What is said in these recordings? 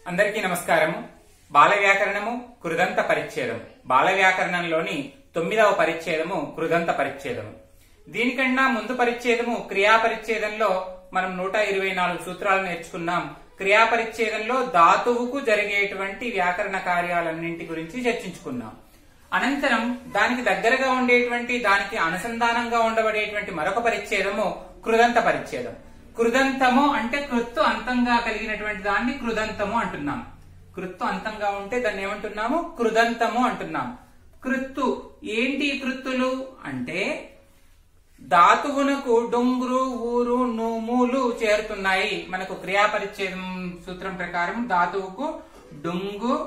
అందరికీ నమస్కారము బాల వ్యాకరణము కృదంత పరిచ్ఛేదము బాల వ్యాకరణంలోని తొమ్మిదవ పరిచ్ఛేదము కృదంత పరిచ్ఛేదము దీనికన్నా ముందు పరిచ్ఛేదము క్రియా పరిచ్ఛేదంలో మనం నూట ఇరవై నాలుగు సూత్రాలు నేర్చుకున్నాం క్రియా పరిచ్ఛేదంలో ధాతువుకు జరిగేటువంటి వ్యాకరణ కార్యాలన్నింటి గురించి చర్చించుకున్నాం అనంతరం దానికి దగ్గరగా ఉండేటువంటి దానికి అనుసంధానంగా ఉండబడేటువంటి మరొక పరిచ్ఛేదము కృదంత పరిచ్ఛేదం కృదంతము అంటే కృత్తు అంతంగా కలిగినటువంటి దాన్ని కృదంతము అంటున్నాం కృత్తు అంతంగా ఉంటే దాన్ని ఏమంటున్నాము కృదంతము అంటున్నాం కృత్తు ఏంటి ఈ కృత్తులు అంటే ధాతువునకు డొంగురు ఊరు నూములు చేరుతున్నాయి మనకు క్రియాపరిచ్ఛేదం సూత్రం ప్రకారం ధాతువుకు డొంగు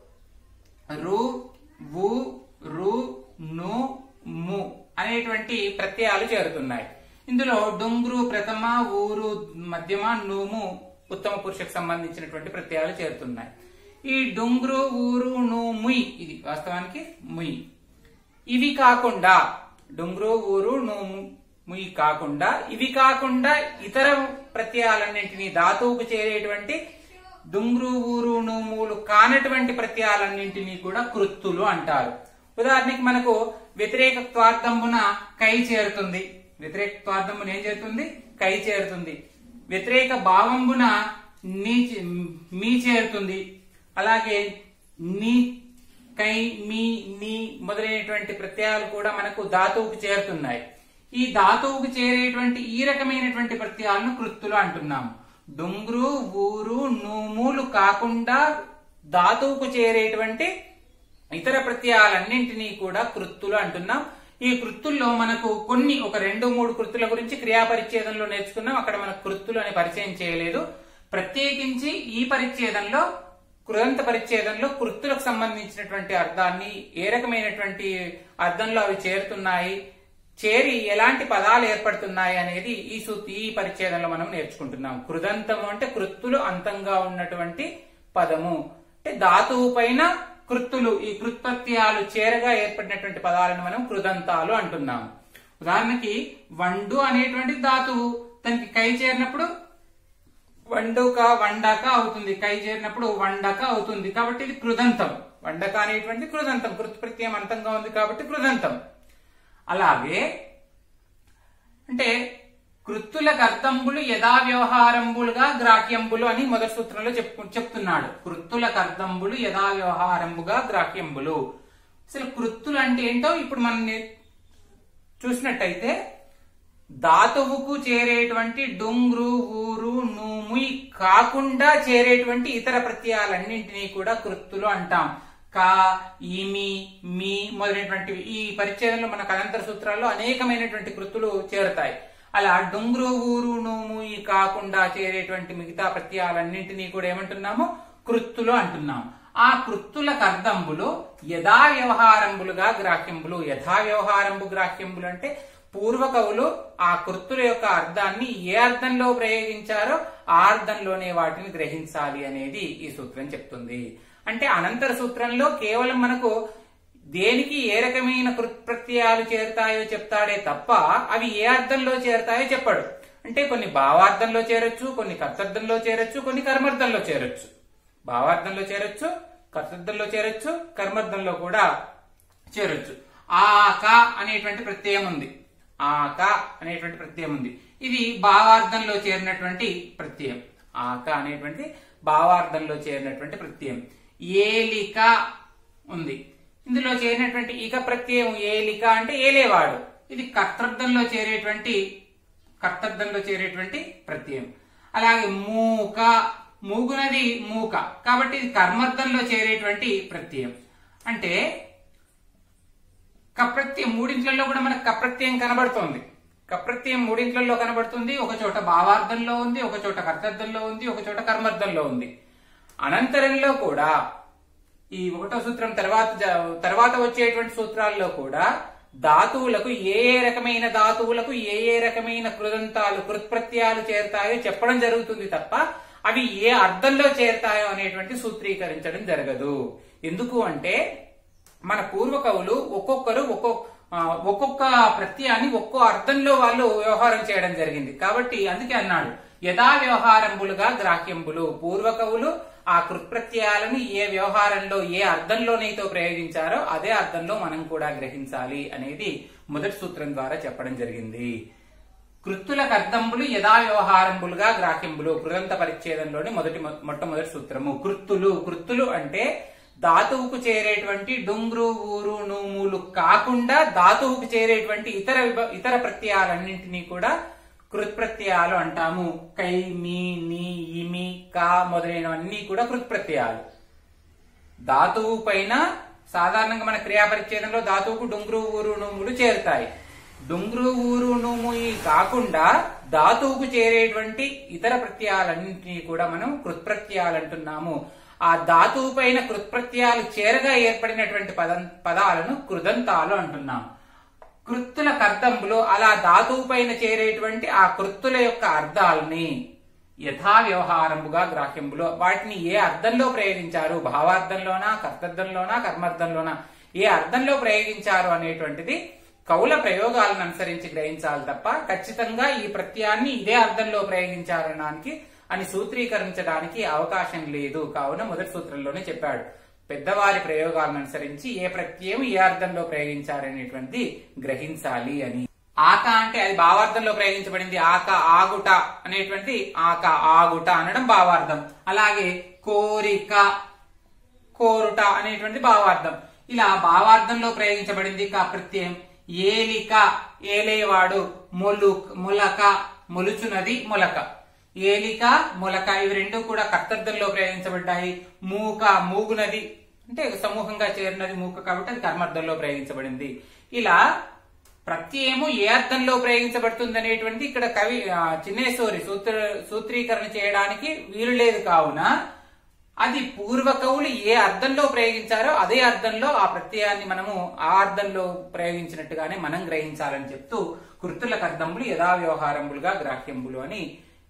రు వు రు ను ము అనేటువంటి ప్రత్యయాలు చేరుతున్నాయి ఇందులో డొంగురు ప్రథమ ఊరు మధ్యమ నూము ఉత్తమ పురుషకు సంబంధించినటువంటి ప్రత్యయాలు చేరుతున్నాయి ఈ డొంగురు ఊరు ను ముయ్ ఇది వాస్తవానికి ముయ్ ఇవి కాకుండా డొంగురు ఊరు ను ముయ్ కాకుండా ఇవి కాకుండా ఇతర ప్రత్యయాలన్నింటినీ ధాతువుకు చేరేటువంటి డుంగ్రు ఊరు నూములు కానటువంటి ప్రత్యయాలన్నింటినీ కూడా కృత్తులు అంటారు ఉదాహరణకి మనకు వ్యతిరేక త్వార్థంబున కై చేరుతుంది వ్యతిరేక త్వార్థంబున ఏం చేరుతుంది కై చేరుతుంది వ్యతిరేక భావంబున నీ మీ చేరుతుంది అలాగే నీ కై మీ నీ మొదలైనటువంటి ప్రత్యయాలు కూడా మనకు ధాతువుకు చేరుతున్నాయి ఈ ధాతువుకు చేరేటువంటి ఈ రకమైనటువంటి ప్రత్యయాలను కృత్తులు అంటున్నాము డొంగురు ఊరు నూములు కాకుండా ధాతువుకు చేరేటువంటి ఇతర ప్రత్యయాలన్నింటినీ కూడా కృత్తులు అంటున్నాం ఈ కృత్తుల్లో మనకు కొన్ని ఒక రెండు మూడు కృత్తుల గురించి క్రియాపరిచ్ఛేదంలో నేర్చుకున్నాం అక్కడ మనకు కృత్తులు అని పరిచయం చేయలేదు ప్రత్యేకించి ఈ పరిచ్ఛేదంలో కృదంత పరిచ్ఛేదంలో కృత్తులకు సంబంధించినటువంటి అర్థాన్ని ఏ రకమైనటువంటి అర్థంలో అవి చేరుతున్నాయి చేరి ఎలాంటి పదాలు ఏర్పడుతున్నాయి అనేది ఈ సూత్ర ఈ పరిచ్ఛేదంలో మనం నేర్చుకుంటున్నాం కృదంతము అంటే కృత్తులు అంతంగా ఉన్నటువంటి పదము అంటే ధాతువు పైన కృత్తులు ఈ కృత్పత్యాలు చేరగా ఏర్పడినటువంటి పదాలను మనం కృదంతాలు అంటున్నాం ఉదాహరణకి వండు అనేటువంటి ధాతువు దానికి కై చేరినప్పుడు వండుక వండక అవుతుంది కై చేరినప్పుడు వండక అవుతుంది కాబట్టి ఇది కృదంతం వండక అనేటువంటి కృదంతం కృత్ప్రత్యయం అంతంగా ఉంది కాబట్టి కృదంతం అలాగే అంటే కృత్తులకు అర్థంబులు యథా వ్యవహారంబులుగా గ్రాహ్యంబులు అని మొదటి సూత్రంలో చెప్పు చెప్తున్నాడు కృత్తులకు అర్థంబులు యథా వ్యవహారంబుగా గ్రాహ్యంబులు అసలు కృత్తులు అంటే ఏంటో ఇప్పుడు మనం చూసినట్టయితే ధాతువుకు చేరేటువంటి డొంగ్రు ఊరు నూముయి కాకుండా చేరేటువంటి ఇతర ప్రత్యయాలన్నింటినీ కూడా కృత్తులు అంటాం కా ఇమి మీ మొదలైనటువంటి ఈ పరిచ్ఛేదంలో మన కదంతర సూత్రాల్లో అనేకమైనటువంటి కృత్తులు చేరుతాయి అలా డొంగురు ఊరు నోము ఈ కాకుండా చేరేటువంటి మిగతా ప్రత్యయాలన్నింటినీ కూడా ఏమంటున్నాము కృత్తులు అంటున్నాము ఆ కృత్తులకు అర్థంబులు యథా వ్యవహారంబులుగా గ్రాహ్యంబులు యథా వ్యవహారంబు గ్రాహ్యంబులు అంటే పూర్వకవులు ఆ కృత్తుల యొక్క అర్థాన్ని ఏ అర్థంలో ప్రయోగించారో ఆ అర్థంలోనే వాటిని గ్రహించాలి అనేది ఈ సూత్రం చెప్తుంది అంటే అనంతర సూత్రంలో కేవలం మనకు దేనికి ఏ రకమైన ప్రత్యయాలు చేరుతాయో చెప్తాడే తప్ప అవి ఏ అర్థంలో చేరుతాయో చెప్పాడు అంటే కొన్ని భావార్థంలో చేరొచ్చు కొన్ని కర్తర్థంలో చేరొచ్చు కొన్ని కర్మర్థంలో చేరొచ్చు భావార్థంలో చేరొచ్చు కర్తర్థంలో చేరొచ్చు కర్మర్థంలో కూడా చేరొచ్చు ఆ క అనేటువంటి ప్రత్యయం ఉంది ఆ క అనేటువంటి ప్రత్యయం ఉంది ఇది భావార్థంలో చేరినటువంటి ప్రత్యయం ఆ క అనేటువంటి భావార్థంలో చేరినటువంటి ప్రత్యయం ఏలిక ఉంది ఇందులో చేరినటువంటి ఇక ప్రత్యయం ఏలిక అంటే ఏలేవాడు ఇది కర్తర్థంలో చేరేటువంటి కర్తర్థంలో చేరేటువంటి ప్రత్యయం అలాగే మూక మూగునది మూక కాబట్టి ఇది కర్మర్థంలో చేరేటువంటి ప్రత్యయం అంటే కప్రత్యయం మూడింట్లలో కూడా మనకు కప్రత్యయం కనబడుతోంది కప్రత్యయం మూడింట్లలో కనబడుతుంది ఒక చోట భావార్థంలో ఉంది ఒక చోట కర్తర్థంలో ఉంది ఒక చోట కర్మర్థంలో ఉంది అనంతరంలో కూడా ఈ ఒకటో సూత్రం తర్వాత తర్వాత వచ్చేటువంటి సూత్రాల్లో కూడా ధాతువులకు ఏ ఏ రకమైన ధాతువులకు ఏ ఏ రకమైన కృదంతాలు కృత్ప్రత్యయాలు చేరుతాయో చెప్పడం జరుగుతుంది తప్ప అవి ఏ అర్థంలో చేరుతాయో అనేటువంటి సూత్రీకరించడం జరగదు ఎందుకు అంటే మన పూర్వకవులు ఒక్కొక్కరు ఒక్కొక్క ఒక్కొక్క ప్రత్యయాన్ని ఒక్కో అర్థంలో వాళ్ళు వ్యవహారం చేయడం జరిగింది కాబట్టి అందుకే అన్నాడు యథా వ్యవహారంబులుగా గ్రాహ్యంబులు పూర్వకవులు ఆ కృత్ప్రత్యయాలను ఏ వ్యవహారంలో ఏ అర్థంలోనైతే ప్రయోగించారో అదే అర్థంలో మనం కూడా గ్రహించాలి అనేది మొదటి సూత్రం ద్వారా చెప్పడం జరిగింది కృత్తులకు అర్థంబులు యథా వ్యవహారంబులుగా గ్రాహ్యంబులు కృదంత పరిచ్ఛేదంలోని మొదటి మొట్టమొదటి సూత్రము కృత్తులు కృత్తులు అంటే ధాతువుకు చేరేటువంటి డుంగ్రు ఊరు నూములు కాకుండా ధాతువుకు చేరేటువంటి ఇతర విభ- ఇతర ప్రత్యయాలన్నింటినీ కూడా కృత్ప్రత్యయాలు అంటాము కై మీ నీ ఇమి కా మొదలైనవన్నీ కూడా కృత్ప్రత్యయాలు ధాతువు పైన సాధారణంగా మన క్రియాపరిచ్ఛేదంలో ధాతువుకు డుంగ్రు ఊరు నూములు చేరుతాయి డుంగ్రు ఊరు నూము ఈ కాకుండా ధాతువుకు చేరేటువంటి ఇతర ప్రత్యయాలన్నింటినీ కూడా మనం కృత్ప్రత్యయాలు అంటున్నాము ఆ ధాతువు పైన కృత్ప్రత్యయాలు చేరగా ఏర్పడినటువంటి పద పదాలను కృదంతాలు అంటున్నాం కృత్తుల కర్తంబులు అలా ధాతువు పైన చేరేటువంటి ఆ కృత్తుల యొక్క అర్థాలని యథా వ్యవహారముగా గ్రాహ్యంబులో వాటిని ఏ అర్థంలో ప్రయోగించారు భావార్థంలోనా కర్తర్థంలోనా కర్మార్థంలోనా ఏ అర్థంలో ప్రయోగించారు అనేటువంటిది కౌల ప్రయోగాలను అనుసరించి గ్రహించాలి తప్ప ఖచ్చితంగా ఈ ప్రత్యయాన్ని ఇదే అర్థంలో ప్రయోగించారనడానికి అని సూత్రీకరించడానికి అవకాశం లేదు కావున మొదటి సూత్రంలోనే చెప్పాడు పెద్దవారి ప్రయోగాలను అనుసరించి ఏ ప్రత్యయం ఏ అర్థంలో ప్రయోగించారనేటువంటిది గ్రహించాలి అని ఆక అంటే అది భావార్థంలో ప్రయోగించబడింది ఆక ఆగుట అనేటువంటి ఆక ఆగుట అనడం భావార్థం అలాగే కోరిక కోరుట అనేటువంటి భావార్థం ఇలా భావార్థంలో ప్రయోగించబడింది కా ప్రత్యయం ఏలిక ఏలేవాడు మొలుక్ మొలక మొలుచునది మొలక ఏలిక మొలక ఇవి రెండు కూడా కర్తర్థంలో ప్రయోగించబడ్డాయి మూక మూగునది అంటే సమూహంగా చేరినది మూక కాబట్టి అది కర్మార్థంలో ప్రయోగించబడింది ఇలా ప్రత్యయము ఏ అర్థంలో ప్రయోగించబడుతుంది అనేటువంటి ఇక్కడ కవి ఆ, చిన్నేశ్వరి సూత్ర సూత్రీకరణ చేయడానికి వీలు లేదు కావున అది పూర్వ కవులు ఏ అర్థంలో ప్రయోగించారో అదే అర్థంలో ఆ ప్రత్యయాన్ని మనము ఆ అర్థంలో ప్రయోగించినట్టుగానే మనం గ్రహించాలని చెప్తూ కృతులకు అర్థములు యథా వ్యవహారములుగా గ్రాహ్యంబులు అని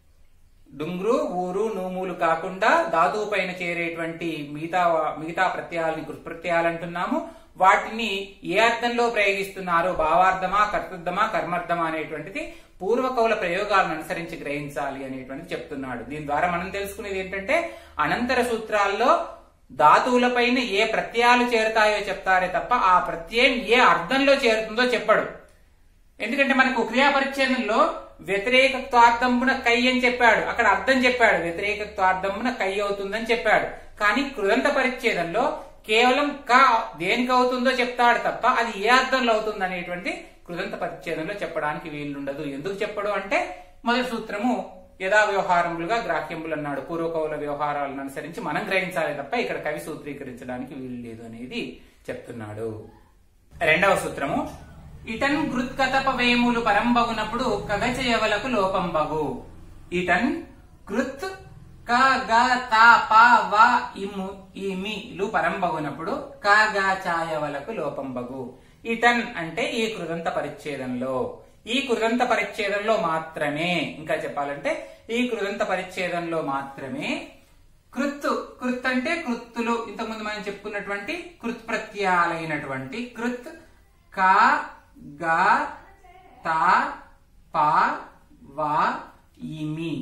డుంగ్రు ఊరు నూములు కాకుండా ధాతువు పైన చేరేటువంటి మిగతా మిగతా ప్రత్యయాలని కృత్ప్రత్యయాలు అంటున్నాము వాటిని ఏ అర్థంలో ప్రయోగిస్తున్నారో భావార్థమా కర్తృర్థమా కర్మార్థమా అనేటువంటిది పూర్వకౌల ప్రయోగాలను అనుసరించి గ్రహించాలి అనేటువంటిది చెప్తున్నాడు దీని ద్వారా మనం తెలుసుకునేది ఏంటంటే అనంతర సూత్రాల్లో ధాతువులపైన ఏ ప్రత్యయాలు చేరుతాయో చెప్తారే తప్ప ఆ ప్రత్యయం ఏ అర్థంలో చేరుతుందో చెప్పడు ఎందుకంటే మనకు క్రియాపరిచ్ఛేదంలో వ్యతిరేకత్వార్థంబున కై అని చెప్పాడు అక్కడ అర్థం చెప్పాడు వ్యతిరేకత్వార్థంబున కై అవుతుందని చెప్పాడు కానీ కృదంత పరిచ్ఛేదంలో కేవలం క దేనికి అవుతుందో చెప్తాడు తప్ప అది ఏ అర్థంలో అవుతుంది అనేటువంటి కృదంత పరిచ్ఛేదంలో చెప్పడానికి వీలుండదు ఎందుకు చెప్పడు అంటే మొదటి సూత్రము యథా వ్యవహారములుగా గ్రాహ్యములు అన్నాడు పూర్వకౌల వ్యవహారాలను అనుసరించి మనం గ్రహించాలి తప్ప ఇక్కడ కవి సూత్రీకరించడానికి వీలు లేదు అనేది చెప్తున్నాడు రెండవ సూత్రము ఇటన్ కృత్కతప వేములు పరంబగునప్పుడు కగచయవలకు లోపంబగు ఇటన్ కృత్ క గ త ప వ ఇము ఇమిలు పరంబగునప్పుడు క గ ఛాయవలకు లోపంబగు ఇటన్ అంటే ఈ కృదంత పరిచ్ఛేదంలో ఈ కృదంత పరిచ్ఛేదంలో మాత్రమే ఇంకా చెప్పాలంటే ఈ కృదంత పరిచ్ఛేదంలో మాత్రమే కృత్ కృత్ అంటే కృత్తులు ఇంతకుముందు మనం చెప్పుకున్నటువంటి కృత్ ప్రత్యయాలైనటువంటి కృత్ క గ త ప వ ఇమి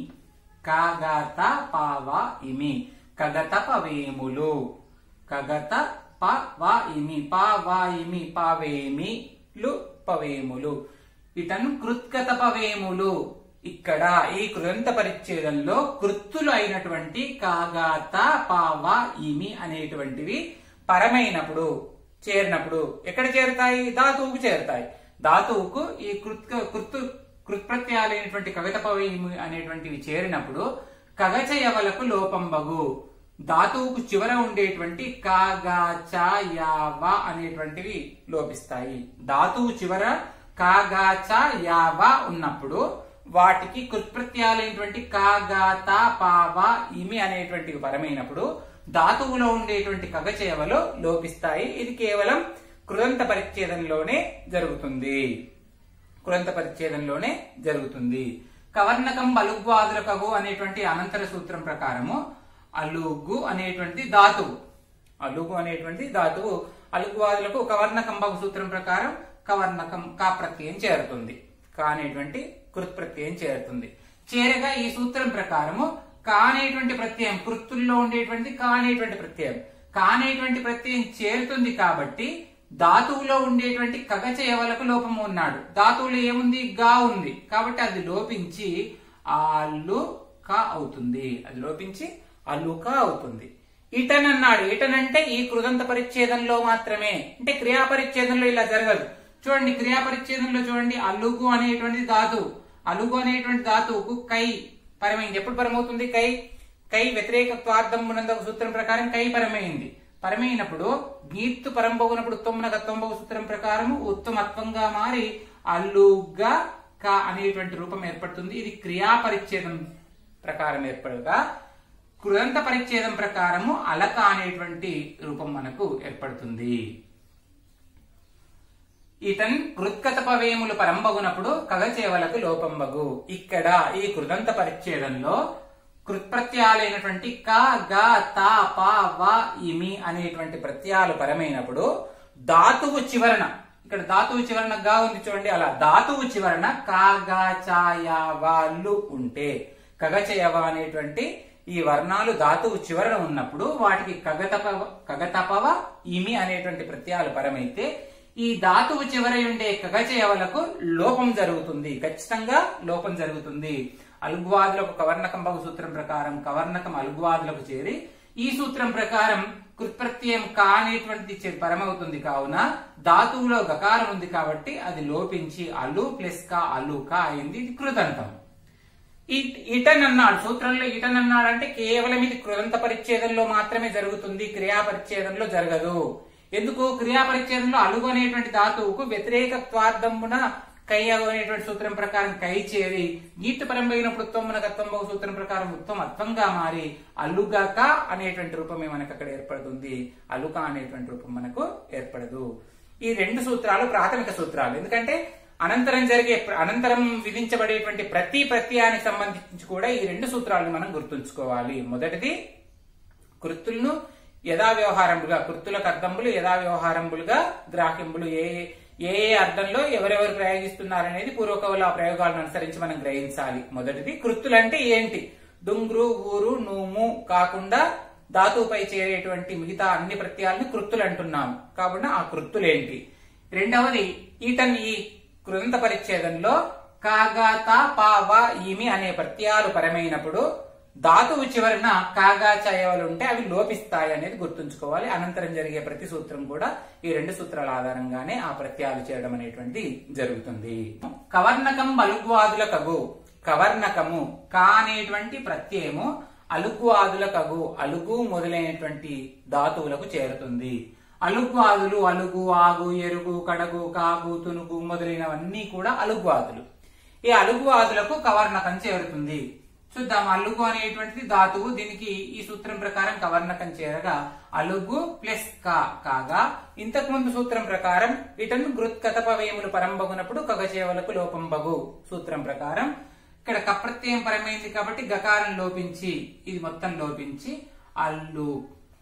కగత పవ ఇమి కగత పవేములు కగత ప వ ఇమి ప వ ఇమి పవేమిలు పవేములు ఇతను కృత్కత పవేములు ఇక్కడ ఈ కృదంత పరిచ్ఛేదంలో కృత్తులు అయినటువంటి కాగాత పావ ఇమి అనేటువంటివి పరమైనప్పుడు చేరినప్పుడు ఎక్కడ చేరుతాయి ధాతువుకు చేరుతాయి ధాతువుకు ఈ కృత్ కృత్తు కృత్ప్రత్యయాలైనటువంటి కవిత పవేమి అనేటువంటివి చేరినప్పుడు కగచయవలకు లోపంబగు ధాతువుకు చివర ఉండేటువంటి కాగాచ యావ అనేటువంటివి లోపిస్తాయి ధాతువు చివర కాగాచ యావ ఉన్నప్పుడు వాటికి కృత్ప్రత్యయాలైనటువంటి కాగాత పావ ఇమి అనేటువంటివి పరమైనప్పుడు ధాతువులో ఉండేటువంటి కగచేవలు లోపిస్తాయి ఇది కేవలం కృదంత పరిచ్ఛేదంలోనే జరుగుతుంది కృదంత పరిచ్ఛేదంలోనే జరుగుతుంది కవర్ణకం బలుగ్వాదులకగు అనేటువంటి అనంతర సూత్రం ప్రకారము అలుగు అనేటువంటి ధాతువు అలుగు అనేటువంటి ధాతువు అలుగువాదులకు కవర్ణకంబకు సూత్రం ప్రకారం కవర్ణకం కా ప్రత్యయం చేరుతుంది కా అనేటువంటి కృత్ ప్రత్యయం చేరుతుంది చేరగా ఈ సూత్రం ప్రకారము కా అనేటువంటి ప్రత్యయం కృత్తుల్లో ఉండేటువంటి కా అనేటువంటి ప్రత్యయం కా అనేటువంటి ప్రత్యయం చేరుతుంది కాబట్టి ధాతువులో ఉండేటువంటి కగ చేయవలకు లోపం ఉన్నాడు ధాతువులో ఏముంది గా ఉంది కాబట్టి అది లోపించి అల్లు క అవుతుంది అది లోపించి అల్లుక అవుతుంది ఇటన్ అన్నాడు ఇటన్ అంటే ఈ కృదంత పరిచ్ఛేదంలో మాత్రమే అంటే క్రియా పరిచ్ఛేదంలో ఇలా జరగదు చూడండి క్రియా పరిచ్ఛేదంలో చూడండి అల్లుగు అనేటువంటి ధాతువు అలుగు అనేటువంటి ధాతువుకు కై పరమైంది ఎప్పుడు పరమవుతుంది కై కై వ్యతిరేక త్వార్థం ఉన్నందుకు సూత్రం ప్రకారం కై పరమైంది పరమైనప్పుడు గీత్తు పరంబవునప్పుడు ఉత్తమునకు అత్వంబవు సూత్రం ప్రకారము ఉత్తమత్వంగా మారి అల్లుగా క అనేటువంటి రూపం ఏర్పడుతుంది ఇది క్రియా పరిచ్ఛేదం ప్రకారం ఏర్పడగా కృదంత పరిచ్ఛేదం ప్రకారము అలక అనేటువంటి రూపం మనకు ఏర్పడుతుంది ఇతన్ కృత్కతపవేములు పరంబగునప్పుడు కగచేవలకు లోపంబగు ఇక్కడ ఈ కృదంత పరిచ్ఛేదంలో కృత్ప్రత్యయాలైనటువంటి క గ త ప వ ఇమి అనేటువంటి ప్రత్యయాలు పరమైనప్పుడు ధాతువు చివరన ఇక్కడ ధాతువు చివరన గా ఉంది చూడండి అలా ధాతువు చివరన కా గా చాయావాలు ఉంటే కగచయవ అనేటువంటి ఈ వర్ణాలు ధాతువు చివరన ఉన్నప్పుడు వాటికి కగతపవ కగతపవ ఇమి అనేటువంటి ప్రత్యయాలు పరమైతే ఈ ధాతువు చివర ఉండే కగచయవలకు లోపం జరుగుతుంది ఖచ్చితంగా లోపం జరుగుతుంది అలుగ్వాదులకు కవర్ణకంబకు సూత్రం ప్రకారం కవర్ణకం అలుగ్వాదులకు చేరి ఈ సూత్రం ప్రకారం కృత్ప్రత్యయం కా అనేటువంటిది చే- పరమవుతుంది కావున ధాతువులో గకారం ఉంది కాబట్టి అది లోపించి అలు ప్లస్ కా అలు కా అయింది ఇది కృతంతం ఇట్- ఇటన్ అన్నాడు సూత్రంలో ఇటన్ అన్నాడు అంటే కేవలం ఇది కృదంత పరిచ్ఛేదంలో మాత్రమే జరుగుతుంది క్రియా పరిచ్ఛేదంలో జరగదు ఎందుకు క్రియా పరిచ్ఛేదంలో అలుగు అనేటువంటి ధాతువుకు వ్యతిరేక త్వార్థమున కై అనేటువంటి సూత్రం ప్రకారం కై చేరి గీత పరంపైనప్పుడు ఉత్తమన గత్వంబవ సూత్రం ప్రకారం ఉత్తమ అత్వంగా మారి అల్లుగాక అనేటువంటి రూపమే మనకు అక్కడ ఏర్పడుతుంది అలుక అనేటువంటి రూపం మనకు ఏర్పడదు ఈ రెండు సూత్రాలు ప్రాథమిక సూత్రాలు ఎందుకంటే అనంతరం జరిగే అనంతరం విధించబడేటువంటి ప్రతి ప్రత్యయానికి సంబంధించి కూడా ఈ రెండు సూత్రాలను మనం గుర్తుంచుకోవాలి మొదటిది కృత్తులను యథా వ్యవహారంబులుగా కృత్తులకు అర్థంబులు యథా వ్యవహారంబులుగా గ్రాహ్యంబులు ఏ ఏ ఏ అర్థంలో ఎవరెవరు ప్రయోగిస్తున్నారనేది పూర్వకవుల ఆ ప్రయోగాలను అనుసరించి మనం గ్రహించాలి మొదటిది కృత్తులు అంటే ఏంటి డుంగ్రు ఊరు నూము కాకుండా ధాతువుపై చేరేటువంటి మిగతా అన్ని ప్రత్యయాలను కృత్తులు అంటున్నాం కాబట్టి ఆ కృత్తులేంటి రెండవది ఈటన్ ఈ కృంత పరిచ్ఛేదంలో కాగాత పావ ఈమి అనే ప్రత్యయాలు పరమైనప్పుడు ధాతువు చివరన కాగా చయవలు ఉంటే అవి లోపిస్తాయి అనేది గుర్తుంచుకోవాలి అనంతరం జరిగే ప్రతి సూత్రం కూడా ఈ రెండు సూత్రాల ఆధారంగానే ఆ ప్రత్యయాలు చేయడం అనేటువంటిది జరుగుతుంది కవర్ణకం అలుగ్వాదుల కగు కవర్ణకము కా అనేటువంటి ప్రత్యయము అలుగ్వాదుల కగు అలుగు మొదలైనటువంటి ధాతువులకు చేరుతుంది అలుగ్వాదులు అలుగు ఆగు ఎరుగు కడగు కాగు తునుగు మొదలైనవన్నీ కూడా అలుగ్వాదులు ఈ అలుగువాదులకు కవర్ణకం చేరుతుంది చూద్దాం అలుగు అనేటువంటిది ధాతువు దీనికి ఈ సూత్రం ప్రకారం కవర్ణకం చేరగా అలుగు ప్లస్ కా కాగా ఇంతకు ముందు సూత్రం ప్రకారం ఇటను గృత్కతపవేములు పరంబగునప్పుడు కగచేవలకు లోపంబగు సూత్రం ప్రకారం ఇక్కడ కప్రత్యయం పరమైంది కాబట్టి గకారం లోపించి ఇది మొత్తం లోపించి అల్లు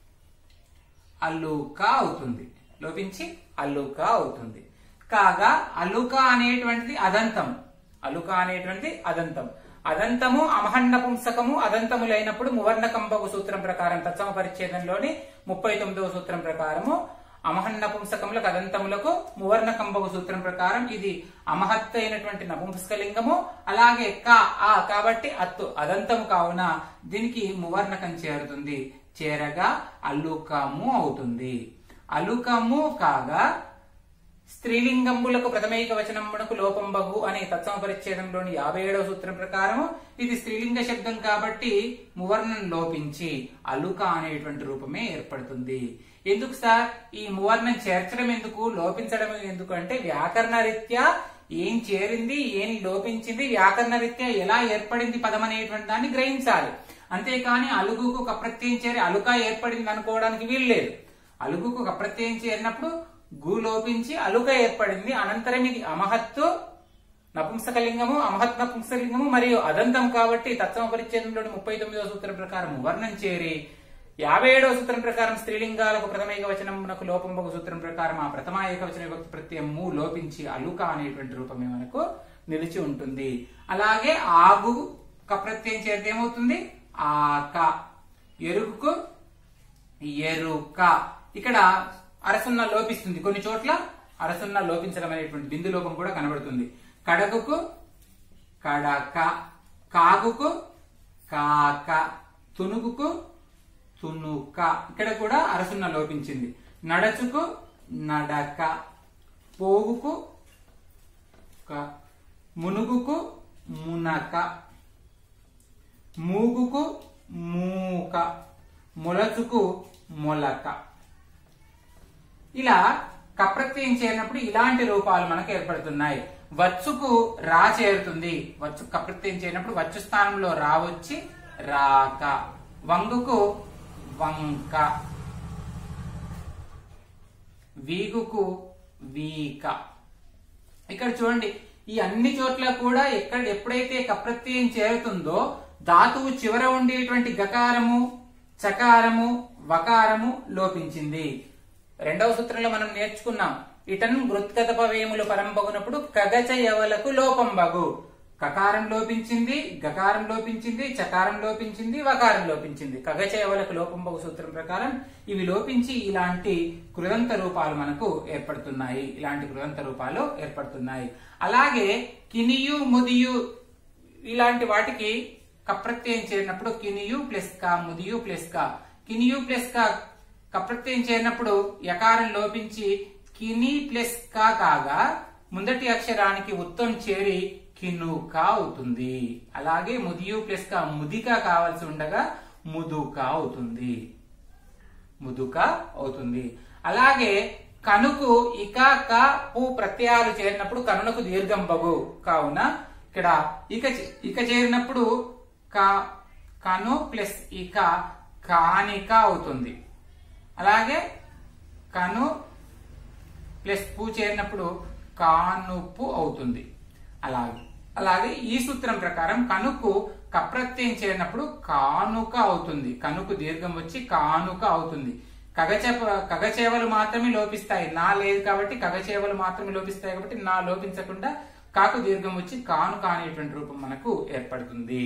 అల్లుక అవుతుంది లోపించి అల్లుక అవుతుంది కాగా అలుక అనేటువంటిది అదంతం అలుక అనేటువంటిది అదంతం అదంతము అమహన్న పుంసకము అదంతములైనప్పుడు మువర్ణ కంబకు సూత్రం ప్రకారం తత్సమ పరిచ్ఛేదంలోని ముప్పై తొమ్మిదవ సూత్రం ప్రకారము అమహన్న పుంసకములకు అదంతములకు మువర్ణ కంబకు సూత్రం ప్రకారం ఇది అమహత్ అయినటువంటి నపుంసకలింగము అలాగే క ఆ కాబట్టి అత్తు అదంతము కావున దీనికి మువర్ణకం చేరుతుంది చేరగా అల్లుకము అవుతుంది అలుకము కాగా స్త్రీలింగంబులకు ప్రథమైక వచనమునకు లోపంబగు అనే తత్సమ పరిచ్ఛేదంలోని యాభై ఏడవ సూత్రం ప్రకారం ఇది స్త్రీలింగ శబ్దం కాబట్టి మువర్ణం లోపించి అలుక అనేటువంటి రూపమే ఏర్పడుతుంది ఎందుకు సార్ ఈ మువర్ణం చేర్చడం ఎందుకు లోపించడం ఎందుకు అంటే వ్యాకరణ రీత్యా ఏం చేరింది ఏం లోపించింది వ్యాకరణ రీత్యా ఎలా ఏర్పడింది పదం అనేటువంటి దాన్ని గ్రహించాలి అంతేకాని అలుగుకు ఒక ప్రత్యయం చేరి అలుక ఏర్పడింది అనుకోవడానికి వీల్లేదు అలుగుకు ఒక ప్రత్యయం చేరినప్పుడు గు లోపించి అలుక ఏర్పడింది అనంతరం ఇది అమహత్తు నపుంసకలింగము అమహత్ నపుంసకలింగము మరియు అదంతం కాబట్టి తత్సమ పరిచ్ఛేదంలోని ముప్పై తొమ్మిదవ సూత్రం ప్రకారం వర్ణం చేరి యాభై ఏడవ సూత్రం ప్రకారం స్త్రీలింగాలకు ప్రథమ ఏకవచనమునకు లోపంబకు సూత్రం ప్రకారం ఆ ప్రథమ ఏకవచన విభక్తి ప్రత్యయం ము లోపించి అలుక అనేటువంటి రూపమే మనకు నిలిచి ఉంటుంది అలాగే ఆగు క ప్రత్యయం చేరితే ఏమవుతుంది ఆక ఎరుకుకు ఎరుక ఇక్కడ అరసున్న లోపిస్తుంది కొన్ని చోట్ల అరసున్న లోపించడం అనేటువంటి బిందు లోపం కూడా కనబడుతుంది కడకుకు కడక కాకుకు కాక తునుగుకు తునుక ఇక్కడ కూడా అరసున్న లోపించింది నడచుకు నడక పోగుకు క- మునుగుకు మునక మూగుకు మూక మొలచుకు మొలక ఇలా కప్రత్యయం చేరినప్పుడు ఇలాంటి రూపాలు మనకు ఏర్పడుతున్నాయి వచ్చుకు రా చేరుతుంది వచ్చు కప్రత్యయం చేరినప్పుడు వచ్చు స్థానంలో రా వచ్చి రాక వంగుకు వంక వీగుకు వీక ఇక్కడ చూడండి ఈ అన్ని చోట్ల కూడా ఎక్కడ ఎప్పుడైతే కప్రత్యయం చేరుతుందో ధాతువు చివర ఉండేటువంటి గకారము చకారము వకారము లోపించింది రెండవ సూత్రంలో మనం నేర్చుకున్నాం ఇటన్ వృత్కతపవేములు పరంపగునప్పుడు కగచ యవలకు లోపం బగు కకారం లోపించింది గకారం లోపించింది చకారం లోపించింది వకారం లోపించింది కగచ యవలకు లోపం బగు సూత్రం ప్రకారం ఇవి లోపించి ఇలాంటి కృదంత రూపాలు మనకు ఏర్పడుతున్నాయి ఇలాంటి కృదంత రూపాలు ఏర్పడుతున్నాయి అలాగే కినియు ముదియు ఇలాంటి వాటికి కప్రత్యయం చేరినప్పుడు కినియు ప్లస్ కా ముదియు ప్లస్ కా కినియు ప్లస్ కా కప్రత్యయం చేరినప్పుడు యకారం లోపించి కిని ప్లస్ కా కాగా ముందటి అక్షరానికి ఉత్తం చేరి కినుక అవుతుంది అలాగే ముదియు ప్లస్ కా ముదిక కావాల్సి ఉండగా ముదుక అవుతుంది ముదుక అవుతుంది అలాగే కనుకు ఇక క పు ప్రత్యయాలు చేరినప్పుడు కనునకు దీర్ఘం బగు కావున ఇక్కడ ఇక చే- ఇక చేరినప్పుడు క కను ప్లస్ ఇక కానిక అవుతుంది అలాగే కను ప్లస్ పు చేరినప్పుడు కానుపు అవుతుంది అలాగే అలాగే ఈ సూత్రం ప్రకారం కనుకు కప్రత్యయం చేరినప్పుడు కానుక అవుతుంది కనుకు దీర్ఘం వచ్చి కానుక అవుతుంది కగచేప కగచేవలు మాత్రమే లోపిస్తాయి నా లేదు కాబట్టి కగచేవలు మాత్రమే లోపిస్తాయి కాబట్టి నా లోపించకుండా కాకు దీర్ఘం వచ్చి కానుక అనేటువంటి రూపం మనకు ఏర్పడుతుంది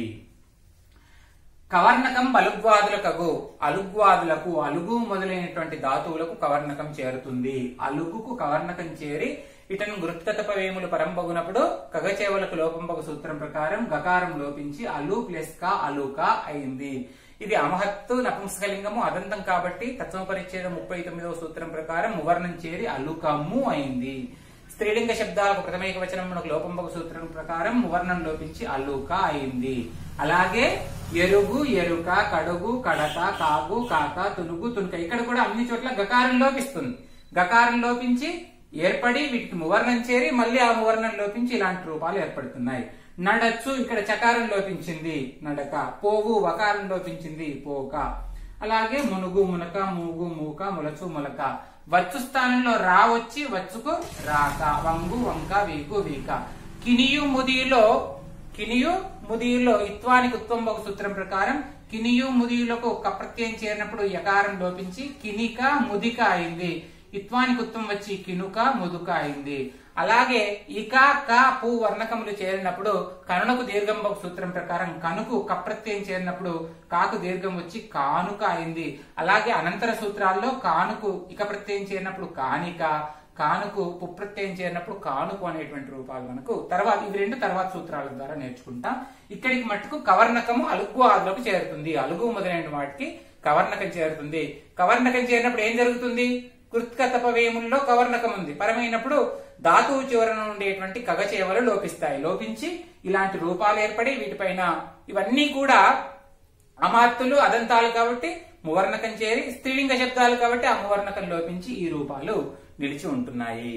కవర్ణకం అలుగ్వాదులకగు అలుగ్వాదులకు అలుగు మొదలైనటువంటి ధాతువులకు కవర్ణకం చేరుతుంది అలుగుకు కవర్ణకం చేరి ఇటను గృత్కతపవేములు పరంపగునప్పుడు కగచేవలకు లోపంపగు సూత్రం ప్రకారం గకారం లోపించి అలు ప్లస్ కా అలుక అయింది ఇది అమహత్తు నపుంసకలింగము అదంతం కాబట్టి తత్వ పరిచ్ఛేదం ముప్పై తొమ్మిదవ సూత్రం ప్రకారం మువర్ణం చేరి అలుకము అయింది స్త్రీలింగ శబ్దాలకు ప్రథమైక వచనం మనకు లోపంపక సూత్రం ప్రకారం మువర్ణం లోపించి అల్లుక అయింది అలాగే ఎరుగు ఎరుక కడుగు కడక కాగు కాక తునుగు తునుక ఇక్కడ కూడా అన్ని చోట్ల గకారం లోపిస్తుంది గకారం లోపించి ఏర్పడి వీటికి మువర్ణం చేరి మళ్ళీ ఆ మువర్ణం లోపించి ఇలాంటి రూపాలు ఏర్పడుతున్నాయి నడచ్చు ఇక్కడ చకారం లోపించింది నడక పోవు వకారం లోపించింది పోక అలాగే మునుగు మునక మూగు మూక ములచు మొలక వచ్చు స్థానంలో రా వచ్చి వచ్చుకు రాక వంగు వంక వీకు వీక కినియు ముదియులో కినియు ముదియులో ఇత్వానికి ఉత్వంబక సూత్రం ప్రకారం కినియు ముదియులకు కప్రత్యయం చేరినప్పుడు యకారం లోపించి కినిక ముదిక అయింది ఇత్వానికి ఉత్వం వచ్చి కినుక ముదుక అయింది అలాగే ఇక క పు వర్ణకములు చేరినప్పుడు కనునకు దీర్ఘంబకు సూత్రం ప్రకారం కనుకు కప్రత్యయం చేరినప్పుడు కాకు దీర్ఘం వచ్చి కానుక అయింది అలాగే అనంతర సూత్రాల్లో కానుకు ఇక ప్రత్యయం చేరినప్పుడు కానిక కానుకు పుప్రత్యయం చేరినప్పుడు కానుకు అనేటువంటి రూపాలు మనకు తర్వాత ఇవి రెండు తర్వాత సూత్రాల ద్వారా నేర్చుకుంటాం ఇక్కడికి మట్టుకు కవర్ణకము అలుగు ఆదులకు చేరుతుంది అలుగు మొదలైన వాటికి కవర్ణకం చేరుతుంది కవర్ణకం చేరినప్పుడు ఏం జరుగుతుంది కృత్కతపవేముల్లో కవర్ణకం ఉంది పరమైనప్పుడు ధాతువు చివరన ఉండేటువంటి కగచేవలు లోపిస్తాయి లోపించి ఇలాంటి రూపాలు ఏర్పడి వీటిపైన ఇవన్నీ కూడా అమార్తులు అదంతాలు కాబట్టి మువర్ణకం చేరి స్త్రీలింగ శబ్దాలు కాబట్టి ఆ మువర్ణకం లోపించి ఈ రూపాలు నిలిచి ఉంటున్నాయి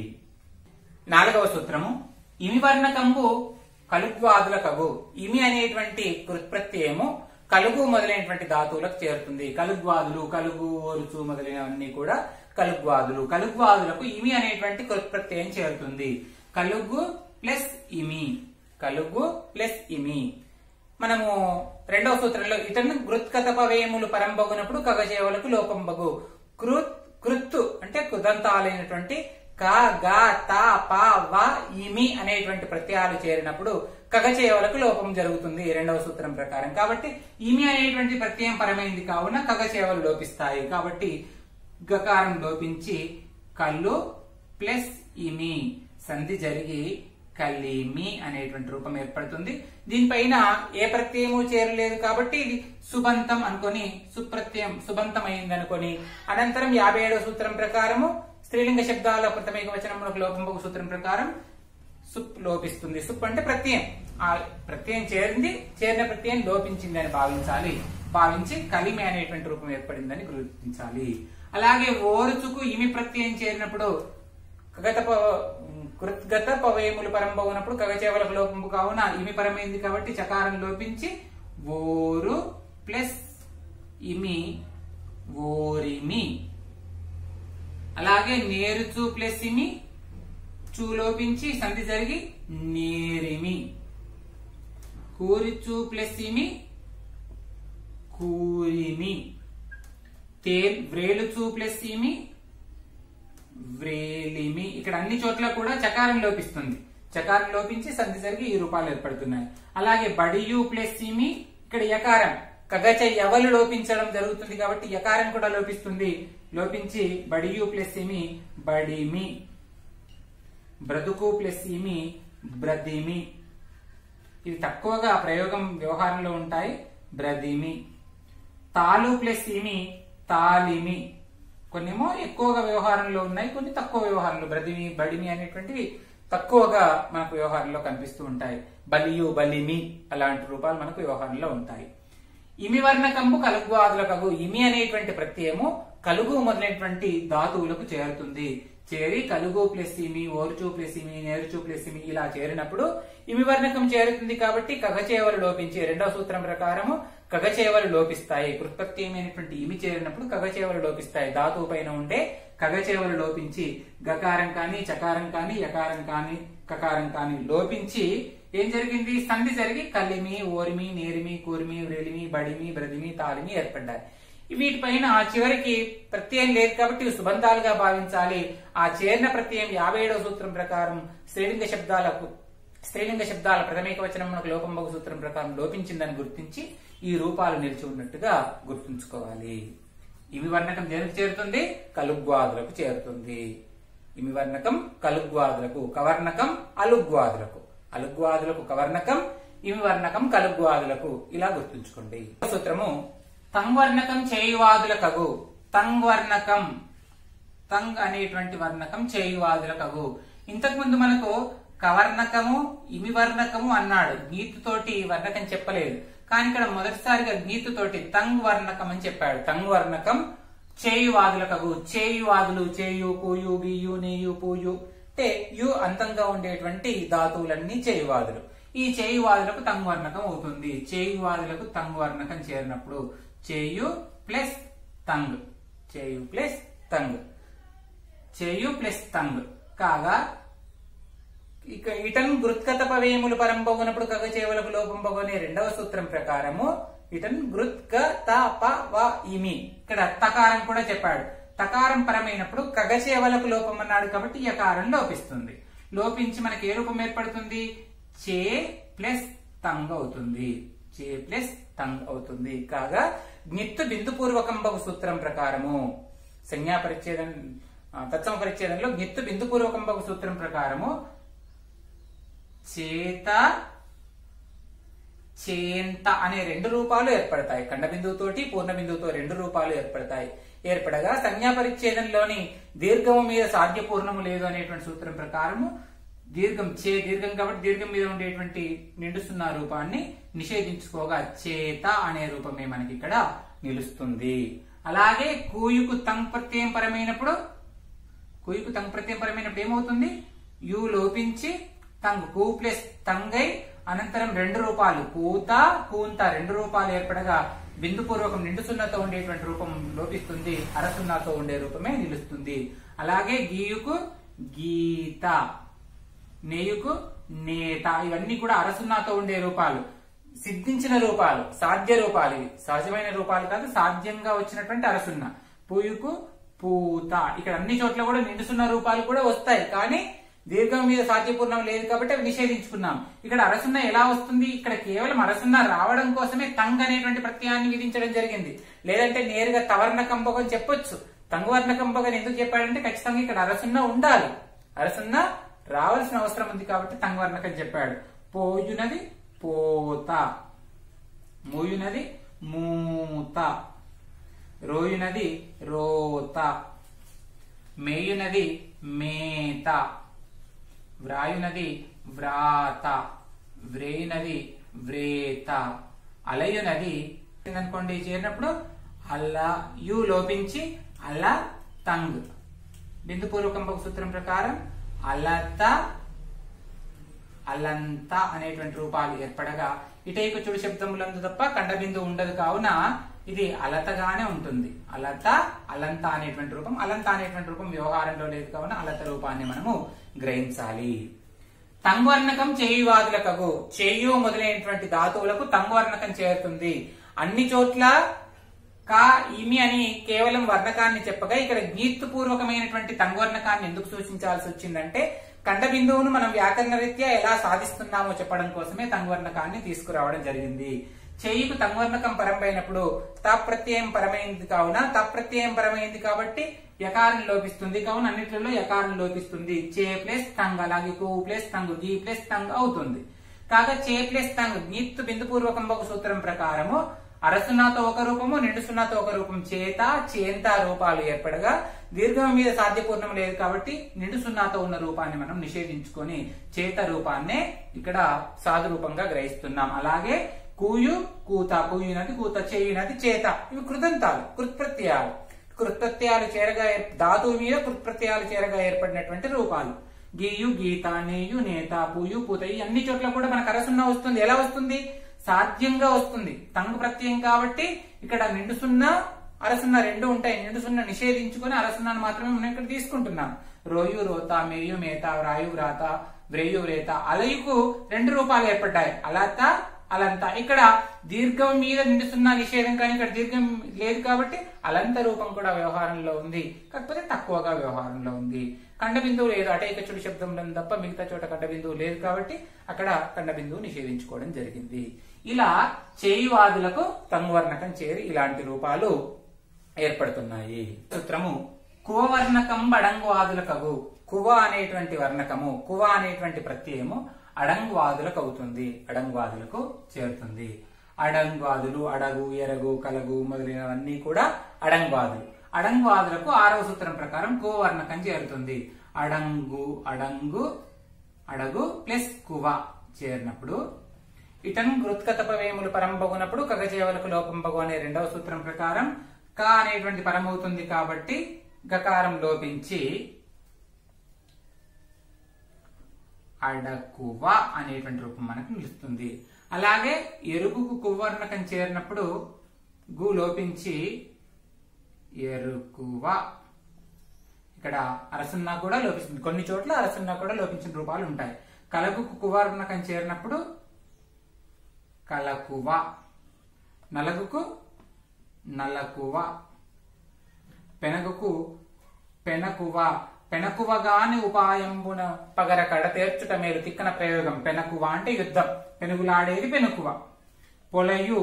నాలుగవ సూత్రము ఇమి వర్ణకంబు కలుగ్వాదుల కగు ఇమి అనేటువంటి కృత్ప్రత్యయము కలుగు మొదలైనటువంటి ధాతువులకు చేరుతుంది కలుగ్వాదులు కలుగు ఓరుచు మొదలైనవన్నీ కూడా కలుగ్వాదులు కలుగ్వాదులకు ఇమి అనేటువంటి కృత్ప్రత్యయం చేరుతుంది కలుగు ప్లస్ ఇమి కలుగు ప్లస్ ఇమి మనము రెండవ సూత్రంలో ఇతను గృత్కతపవేములు పరంబగునప్పుడు కగజేవులకు లోపంబగు కృత్ కృత్తు అంటే కృదంతాలైనటువంటి క గ త ప వ ఇమి అనేటువంటి ప్రత్యయాలు చేరినప్పుడు కగచేవలకు లోపం జరుగుతుంది ఈ రెండవ సూత్రం ప్రకారం కాబట్టి ఇమి అనేటువంటి ప్రత్యయం పరమైంది కావున కగచేవలు లోపిస్తాయి కాబట్టి గకారం లోపించి కళ్ళు ప్లస్ ఇమి సంధి జరిగి కలిమి అనేటువంటి రూపం ఏర్పడుతుంది దీనిపైన ఏ ప్రత్యయము చేరలేదు కాబట్టి ఇది సుబంతం అనుకొని సుప్రత్యయం సుబంతం అయింది అనుకొని అనంతరం యాభై ఏడవ సూత్రం ప్రకారము స్త్రీలింగ శబ్దాల ప్రథమిక వచనంలో లోపంబకు సూత్రం ప్రకారం సుప్ లోపిస్తుంది సుప్ అంటే ప్రత్యయం ఆ ప్రత్యయం చేరింది చేరిన ప్రత్యయం లోపించింది అని భావించాలి భావించి కలిమి అనేటువంటి రూపం ఏర్పడిందని గుర్తించాలి అలాగే ఓరుచుకు ఇమి ప్రత్యయం చేరినప్పుడు గత కృద్గత పవయములు పరంబవునప్పుడు కగచేవలకు లోపంపు కావున ఇమి పరమైంది కాబట్టి చకారం లోపించి ఓరు ప్లస్ ఇమి ఓరిమి అలాగే నేరుచు ప్లస్ ఇమి చూ లోపించి సంధి జరిగి నేరిమి కూరిచు ప్లస్ ఇమి కూరిమి తే వ్రేలుచు ప్లస్ ఇమి వ్రేలిమి ఇక్కడ అన్ని చోట్ల కూడా చకారం లోపిస్తుంది చకారం లోపించి సంధి జరిగి ఈ రూపాలు ఏర్పడుతున్నాయి అలాగే బడియు ప్లస్ ఇమి ఇక్కడ యకారం కగచ ఎవలు లోపించడం జరుగుతుంది కాబట్టి యకారం కూడా లోపిస్తుంది లోపించి బడియు ప్లస్ ఇమి బడిమి బ్రతుకు ప్లస్ ఇమి బ్రదిమి ఇవి తక్కువగా ప్రయోగం వ్యవహారంలో ఉంటాయి బ్రదిమి తాలు ప్లస్ ఇమి తాలిమి కొన్నేమో ఎక్కువగా వ్యవహారంలో ఉన్నాయి కొన్ని తక్కువ వ్యవహారంలో బ్రదిమి బడిమి అనేటువంటివి తక్కువగా మనకు వ్యవహారంలో కనిపిస్తూ ఉంటాయి బలియు బలిమి అలాంటి రూపాలు మనకు వ్యవహారంలో ఉంటాయి ఇమి వర్ణకంబు కలుగు ఆదులకగు ఇమి అనేటువంటి ప్రత్యయము కలుగు మొదలైనటువంటి ధాతువులకు చేరుతుంది చేరి కలుగు ప్లస్ ఇమి ఓర్చు ప్లస్ ఇమి నేరుచు ప్లస్ ఇమి ఇలా చేరినప్పుడు ఇమి వర్ణకం చేరుతుంది కాబట్టి కగచేవలు లోపించి రెండవ సూత్రం ప్రకారము కగచేవలు లోపిస్తాయి కృత్పత్యమైనటువంటి ఇమి చేరినప్పుడు కగచేవలు లోపిస్తాయి ధాతువు పైన ఉండే కగచేవలు లోపించి గకారం కానీ చకారం కానీ యకారం కానీ కకారం కానీ లోపించి ఏం జరిగింది సంధి జరిగి కలిమి ఓరిమి నేరిమి కూరిమి వ్రేలిమి బడిమి బ్రదిమి తాలిమి ఏర్పడ్డాయి వీటిపైన చివరికి ప్రత్యయం లేదు కాబట్టి ఇవి సుబంధాలుగా భావించాలి ఆ చేరిన ప్రత్యయం యాభై ఏడవ సూత్రం ప్రకారం స్త్రీలింగ శబ్దాలకు స్త్రీలింగ శబ్దాల ప్రథమిక వచనమునకు లోపంబగు సూత్రం ప్రకారం లోపించిందని గుర్తించి ఈ రూపాలు నిలిచి ఉన్నట్టుగా గుర్తుంచుకోవాలి ఇమి వర్ణకం దేనికి చేరుతుంది కలుగ్వాదులకు చేరుతుంది ఇమి వర్ణకం కలుగ్వాదులకు కవర్ణకం అలుగ్వాదులకు అలుగ్వాదులకు కవర్ణకం ఇమి వర్ణకం కలుగ్వాదులకు ఇలా గుర్తుంచుకోండి సూత్రము తంగ్వర్ణకం చేయువాదులకగు తంగ్వర్ణకం తంగ్ అనేటువంటి వర్ణకం చేయువాదులకగు ఇంతకు ముందు మనకు కవర్ణకము ఇమి వర్ణకము అన్నాడు గీతుతోటి వర్ణకం చెప్పలేదు కానీ ఇక్కడ మొదటిసారిగా గీతుతోటి తంగ్ వర్ణకం అని చెప్పాడు తంగ్ వర్ణకం చేయువాదులకగు చేయువాదులు చేయు కూయు బియు నేయు పూయు అంటే యు అంతంగా ఉండేటువంటి ధాతువులన్నీ చేయువాదులు ఈ చేయువాదులకు తంగ్ వర్ణకం అవుతుంది చేయువాదులకు తంగ్ వర్ణకం చేరినప్పుడు చేయు ప్లస్ తంగ్ చేయు ప్లస్ తంగ్ చేయు ప్లస్ తంగ్ కాగా ఇక ఇటన్ గృత్కత పవేములు పరంబోగునప్పుడు కగ చేవలకు లోపంబగు అనే రెండవ సూత్రం ప్రకారము ఇటన్ గృత్క త ప వ ఇమి ఇక్కడ తకారం కూడా చెప్పాడు తకారం పరమైనప్పుడు కగచేవలకు లోపం అన్నాడు కాబట్టి యకారం లోపిస్తుంది లోపించి మనకి ఏ రూపం ఏర్పడుతుంది చే ప్లస్ తంగ్ అవుతుంది చే ప్లస్ తంగ్ అవుతుంది కాగా నిత్తు బిందు పూర్వకంబకు సూత్రం ప్రకారము సంజ్ఞా పరిచ్ఛేదం ఆ, తత్సమ పరిచ్ఛేదంలో నిత్తు బిందు పూర్వకంబకు సూత్రం ప్రకారము చేత చేంత అనే రెండు రూపాలు ఏర్పడతాయి ఖండ బిందువుతోటి పూర్ణ బిందువుతో రెండు రూపాలు ఏర్పడతాయి ఏర్పడగా సంజ్ఞా పరిచ్ఛేదంలోని దీర్ఘము మీద సాధ్య పూర్ణము లేదు అనేటువంటి సూత్రం ప్రకారము దీర్ఘం చే దీర్ఘం కాబట్టి దీర్ఘం మీద ఉండేటువంటి నిండు సున్నా రూపాన్ని నిషేధించుకోగా చేత అనే రూపమే మనకి ఇక్కడ నిలుస్తుంది అలాగే కూయుకు తంగ్ ప్రత్యయం పరమైనప్పుడు కుయుకు తంగ్ ప్రత్యయం పరమైనప్పుడు ఏమవుతుంది యు లోపించి తంగ్ కూ ప్లస్ తంగై అనంతరం రెండు రూపాలు కూత కూంత రెండు రూపాలు ఏర్పడగా బిందు పూర్వకం నిండు సున్నాతో ఉండేటువంటి రూపం లోపిస్తుంది అర సున్నాతో ఉండే రూపమే నిలుస్తుంది అలాగే గీయుకు గీత నేయుకు నేత ఇవన్నీ కూడా అరసున్నాతో ఉండే రూపాలు సిద్ధించిన రూపాలు సాధ్య రూపాలు ఇవి సహజమైన రూపాలు కాదు సాధ్యంగా వచ్చినటువంటి అరసున్న పూయుకు పూత ఇక్కడ అన్ని చోట్ల కూడా నిండుసున్న రూపాలు కూడా వస్తాయి కానీ దీర్ఘం మీద సాధ్యపూర్ణం లేదు కాబట్టి అవి నిషేధించుకున్నాం ఇక్కడ అరసున్న ఎలా వస్తుంది ఇక్కడ కేవలం అరసున్న రావడం కోసమే తంగ్ అనేటువంటి ప్రత్యయాన్ని విధించడం జరిగింది లేదంటే నేరుగా తవర్ణ కంపకం చెప్పొచ్చు తంగువర్ణ కంపకం ఎందుకు చెప్పాడంటే ఖచ్చితంగా ఇక్కడ అరసున్న ఉండాలి అరసున్న రావాల్సిన అవసరం ఉంది కాబట్టి తంగవర్ణకం చెప్పాడు పోయునది పోత మూయునది మూత రోయునది రోత మేయునది మేత వ్రాయునది వ్రాత వ్రేయునది వ్రేత అలయునది అనుకోండి చేరినప్పుడు అల్లా యు లోపించి అలా తంగ్ బిందు పూర్వకంపక సూత్రం ప్రకారం అలత అలంత అనేటువంటి రూపాలు ఏర్పడగా ఇటైక చుడు శబ్దములందు తప్ప కండబిందు ఉండదు కావున ఇది అలతగానే ఉంటుంది అలత అలంత అనేటువంటి రూపం అలంత అనేటువంటి రూపం వ్యవహారంలో లేదు కావున అలత రూపాన్ని మనము గ్రహించాలి తంగువర్ణకం చేయువాదులకగు చేయు మొదలైనటువంటి ధాతువులకు తంగువర్ణకం చేరుతుంది అన్ని చోట్ల కా ఇమి అని కేవలం వర్ణకాన్ని చెప్పగా ఇక్కడ గీర్తుపూర్వకమైనటువంటి తంగువర్ణకాన్ని ఎందుకు సూచించాల్సి వచ్చిందంటే కండ బిందువును మనం వ్యాకరణ రీత్యా ఎలా సాధిస్తున్నామో చెప్పడం కోసమే తంగువర్ణకాన్ని తీసుకురావడం జరిగింది చేయికు తంగువర్ణకం పరమైనప్పుడు తప్రత్యయం పరమైంది కావున తప్రత్యయం పరమైంది కాబట్టి యకారం లోపిస్తుంది కావున అన్నిట్లలో యకారం లోపిస్తుంది చే ప్లస్ తంగ్ అలాగే కో ప్లస్ తంగ్ గీ ప్లస్ తంగ్ అవుతుంది కాగా చే ప్లస్ తంగ్ గీత్తు బిందుపూర్వకం ఒక సూత్రం ప్రకారము అరసున్నాతో ఒక రూపము నిండు సున్నాతో ఒక రూపం చేత చేంత రూపాలు ఏర్పడగా దీర్ఘం మీద సాధ్యపూర్ణం లేదు కాబట్టి నిండు సున్నాతో ఉన్న రూపాన్ని మనం నిషేధించుకొని చేత రూపాన్నే ఇక్కడ సాధు రూపంగా గ్రహిస్తున్నాం అలాగే కూయు కూత కూయునది కూత చేయునది చేత ఇవి కృదంతాలు కృత్ప్రత్యయాలు కృత్ప్రత్యయాలు చేరగా ఏర్- ధాతువు మీద కృత్ప్రత్యయాలు చేరగా ఏర్పడినటువంటి రూపాలు గీయు గీత నేయు నేత పూయు పూత ఈ అన్ని చోట్ల కూడా మనకు అరసున్న వస్తుంది ఎలా వస్తుంది సాధ్యంగా వస్తుంది తంగు ప్రత్యయం కాబట్టి ఇక్కడ నిండు సున్నా అరసున్న రెండు ఉంటాయి నిండు సున్నా నిషేధించుకొని అరసున్నాను మాత్రమే మనం ఇక్కడ తీసుకుంటున్నాం రోయు రోత మేయు మేత వ్రాయు వ్రాత వ్రేయు వ్రేత అలయుకు రెండు రూపాలు ఏర్పడ్డాయి అలత అలంత ఇక్కడ దీర్ఘం మీద నిండు సున్నా నిషేధం కానీ ఇక్కడ దీర్ఘం లేదు కాబట్టి అలంత రూపం కూడా వ్యవహారంలో ఉంది కాకపోతే తక్కువగా వ్యవహారంలో ఉంది కండ బిందువు లేదు అటైక చుడు శబ్దం తప్ప మిగతా చోట కండ బిందువు లేదు కాబట్టి అక్కడ కండ బిందువు నిషేధించుకోవడం జరిగింది ఇలా చేయివాదులకు తంగువర్ణకం చేరి ఇలాంటి రూపాలు ఏర్పడుతున్నాయి సూత్రము కువవర్ణకం అడంగువాదులకగు కువ అనేటువంటి వర్ణకము కువ అనేటువంటి ప్రత్యయము అడంగువాదులకు అవుతుంది అడంగువాదులకు చేరుతుంది అడంగువాదులు అడగు ఎరగు కలగు మొదలైనవన్నీ కూడా అడంగువాదులు అడంగువాదులకు ఆరవ సూత్రం ప్రకారం కువర్ణకం చేరుతుంది అడంగు అడంగు అడగు ప్లస్ కువ చేరినప్పుడు ఇటన్ కృత్కతపవేములు పరంబగునప్పుడు కగజేవలకు లోపంబగు అనే రెండవ సూత్రం ప్రకారం క అనేటువంటి పరమవుతుంది కాబట్టి గకారం లోపించి అడకువ అనేటువంటి రూపం మనకు నిలుస్తుంది అలాగే ఎరుగుకు కువర్ణకం చేరినప్పుడు గు లోపించి ఎరుకువ ఇక్కడ అరసున్నా కూడా లోపిస్తుంది కొన్ని చోట్ల అరసున్నా కూడా లోపించిన రూపాలు ఉంటాయి కలగుకు కువర్ణకం చేరినప్పుడు కలకువ నలగుకు నలకువ పెనగుకు పెనకువ పెనకువగాని ఉపాయంబున పగర కడ తీర్చుట మేలు తిక్కన ప్రయోగం పెనకువ అంటే యుద్ధం పెనుగులాడేది పెనుకువ పొలయు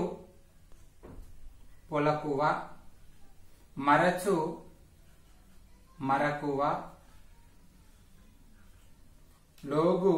పొలకువ మరచు మరకువ లోగు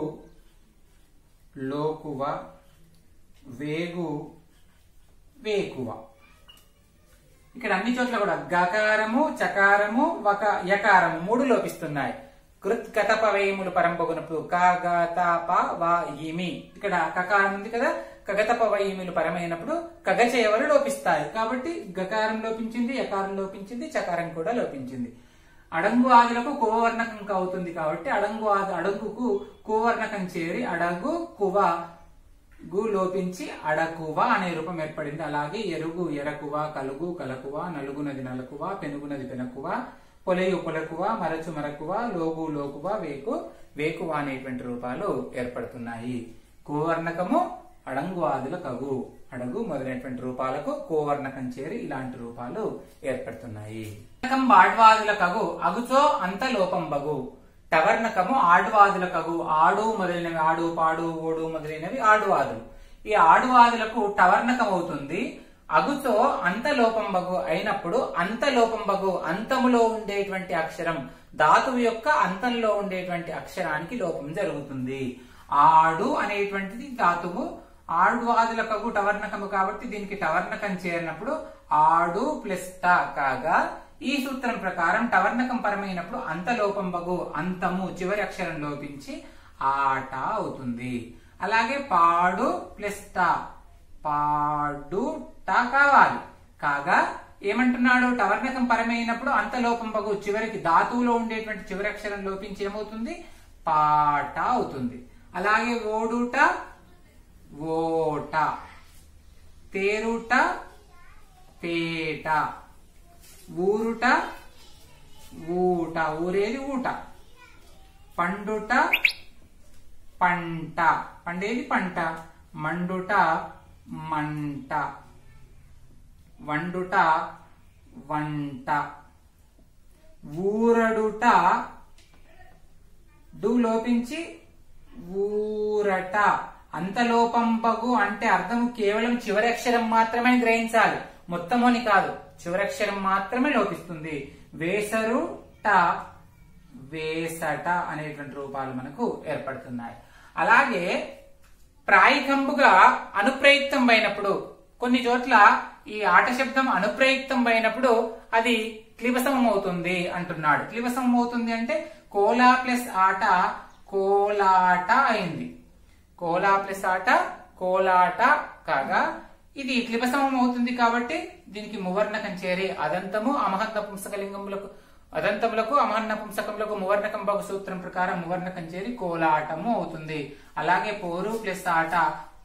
లోకువ వేగు వేకువ ఇక్కడ అన్ని చోట్ల కూడా గకారము చకారము వక యకారము మూడు లోపిస్తున్నాయి కృత్ కతపవేయములు పరంపగునప్పుడు కగతప వయిమి ఇక్కడ కకారం ఉంది కదా కగతప వయిములు పరమైనప్పుడు కగచేయవలు లోపిస్తాయి కాబట్టి గకారం లోపించింది యకారం లోపించింది చకారం కూడా లోపించింది అడంగు ఆదులకు కువర్ణకం అవుతుంది కాబట్టి అడంగు ఆదు అడంగుకు కువర్ణకం చేరి అడగు కువ గు లోపించి అడకువ అనే రూపం ఏర్పడింది అలాగే ఎరుగు ఎరకువ కలుగు కలకువ నలుగునది నలకువ పెనుగునది పెనకువ పొలయు పొలకువ మరచు మరకువ లోగు లోకువ వేకు వేకువ అనేటువంటి రూపాలు ఏర్పడుతున్నాయి కోవర్ణకము అడంగు ఆదుల కగు అడగు మొదలైనటువంటి రూపాలకు కోవర్ణకం చేరి ఇలాంటి రూపాలు ఏర్పడుతున్నాయి వర్ణకం బాడ్వాదుల కగు అగుచో అంత లోపం బగు టవర్ణకము ఆడువాదులకగు ఆడు మొదలైనవి ఆడు పాడు ఓడు మొదలైనవి ఆడువాదులు ఈ ఆడువాదులకు టవర్ణకం అవుతుంది అగుతో అంతలోపంబగు అయినప్పుడు అంతలోపంబగు అంతములో ఉండేటువంటి అక్షరం ధాతువు యొక్క అంతంలో ఉండేటువంటి అక్షరానికి లోపం జరుగుతుంది ఆడు అనేటువంటిది ధాతువు ఆడువాదులకగు టవర్ణకము కాబట్టి దీనికి టవర్ణకం చేరినప్పుడు ఆడు ప్లస్ ట కాగా ఈ సూత్రం ప్రకారం టవర్ణకం పరమైనప్పుడు అంతలోపం బగు అంతము చివరి అక్షరం లోపించి ఆట అవుతుంది అలాగే పాడు ప్లస్ ట పాడు ట కావాలి కాగా ఏమంటున్నాడు టవర్ణకం పరమైనప్పుడు అంతలోపం బగు చివరికి ధాతువులో ఉండేటువంటి చివరి అక్షరం లోపించి ఏమవుతుంది పాట అవుతుంది అలాగే ఓడుట ఓట తేరుట పేట ఊరుట ఊట ఊరేది ఊట పండుట పంట పండేది పంట మండుట మంట వండుట వంట ఊరడుట డు లోపించి ఊరట అంతలోపంబగు అంటే అర్థం కేవలం చివరి అక్షరం మాత్రమే గ్రహించాలి మొత్తమని కాదు చివరి అక్షరం మాత్రమే లోపిస్తుంది వేసరు ట వేసట అనేటువంటి రూపాలు మనకు ఏర్పడుతున్నాయి అలాగే ప్రాయికంబుగా అనుప్రయుక్తం అయినప్పుడు కొన్ని చోట్ల ఈ ఆట శబ్దం అనుప్రయుక్తం అయినప్పుడు అది క్లిబసమం అవుతుంది అంటున్నాడు క్లిబసమం అవుతుంది అంటే కోలా ప్లస్ ఆట కోలాట అయింది కోలా ప్లస్ ఆట కోలాట కాగా ఇది క్లిబసమం అవుతుంది కాబట్టి దీనికి మువర్ణకం చేరి అదంతము అమహంత పుంసకలింగములకు అదంతములకు అమహన్న పుంసకములకు మువర్ణకం బహు సూత్రం ప్రకారం మువర్ణకం చేరి కోలాటము అవుతుంది అలాగే పోరు ప్లస్ ఆట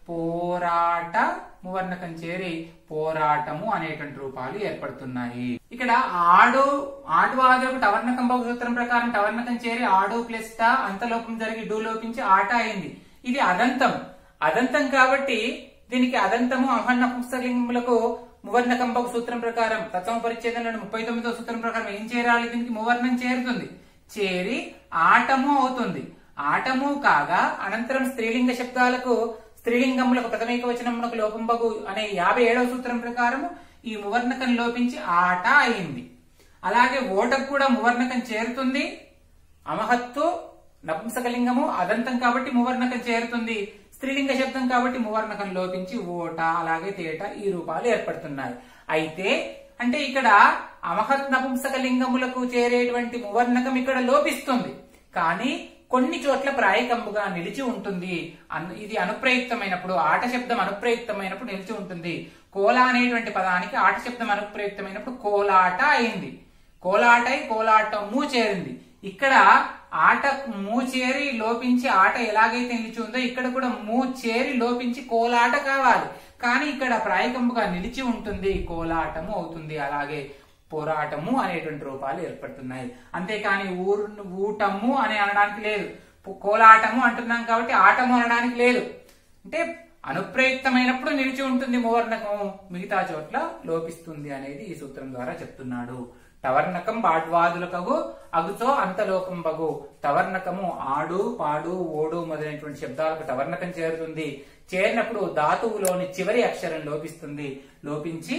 పోరాట మువర్ణకం చేరి పోరాటము అనేటువంటి రూపాలు ఏర్పడుతున్నాయి ఇక్కడ ఆడు ఆడువాదులకు టవర్ణకం బహు సూత్రం ప్రకారం టవర్ణకం చేరి ఆడు ప్లస్ ట అంతలోపం జరిగి డూ లోపించి ఆట అయింది ఇది అదంతం అదంతం కాబట్టి దీనికి అదంతము అహన్న పుంసలింగములకు మువర్ణకంబకు సూత్రం ప్రకారం తత్వ పరిచ్ఛేదన ముప్పై తొమ్మిదో సూత్రం ప్రకారం ఏం చేరాలి దీనికి మువర్ణం చేరుతుంది చేరి ఆటము అవుతుంది ఆటము కాగా అనంతరం స్త్రీలింగ శబ్దాలకు స్త్రీలింగములకు ప్రథమిక వచనమునకు లోపంబగు అనే యాభై ఏడవ సూత్రం ప్రకారం ఈ మువర్ణకం లోపించి ఆట అయింది అలాగే ఓటకు కూడా మువర్ణకం చేరుతుంది అమహత్తు నపుంసకలింగము అదంతం కాబట్టి మువర్ణకం చేరుతుంది స్త్రీలింగ శబ్దం కాబట్టి మువర్ణకం లోపించి ఓట అలాగే తేట ఈ రూపాలు ఏర్పడుతున్నాయి అయితే అంటే ఇక్కడ అమహత్ నపుంసక లింగములకు చేరేటువంటి మువర్ణకం ఇక్కడ లోపిస్తుంది కానీ కొన్ని చోట్ల ప్రాయకంబుగా నిలిచి ఉంటుంది అన్- ఇది అనుప్రయుక్తమైనప్పుడు ఆట శబ్దం అనుప్రయుక్తమైనప్పుడు నిలిచి ఉంటుంది కోల అనేటువంటి పదానికి ఆట శబ్దం అనుప్రయుక్తమైనప్పుడు కోలాట అయింది కోలాటై కోలాటము చేరింది ఇక్కడ ఆట మూ చేరి లోపించి ఆట ఎలాగైతే నిలిచి ఉందో ఇక్కడ కూడా మూ చేరి లోపించి కోలాట కావాలి కానీ ఇక్కడ ప్రాయకంపుగా నిలిచి ఉంటుంది కోలాటము అవుతుంది అలాగే పోరాటము అనేటువంటి రూపాలు ఏర్పడుతున్నాయి అంతేకాని ఊరు ఊటము అని అనడానికి లేదు పు- కోలాటము అంటున్నాం కాబట్టి ఆటము అనడానికి లేదు అంటే అనుప్రయుక్తమైనప్పుడు నిలిచి ఉంటుంది మువర్ణకము మిగతా చోట్ల లోపిస్తుంది అనేది ఈ సూత్రం ద్వారా చెప్తున్నాడు టవర్ణకం బాడ్వాదులకగు అగుతో అంతలోకం బగు టవర్ణకము ఆడు పాడు ఓడు మొదలైనటువంటి శబ్దాలకు టవర్ణకం చేరుతుంది చేరినప్పుడు ధాతువులోని చివరి అక్షరం లోపిస్తుంది లోపించి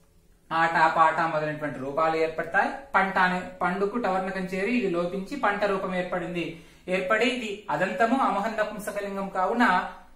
ఆట పాట మొదలైనటువంటి రూపాలు ఏర్పడతాయి పంట అనే పండుకు టవర్ణకం చేరి ఇది లోపించి పంట రూపం ఏర్పడింది ఏర్పడి ఇది అదంతము అమహన్న పుంసకలింగం కావున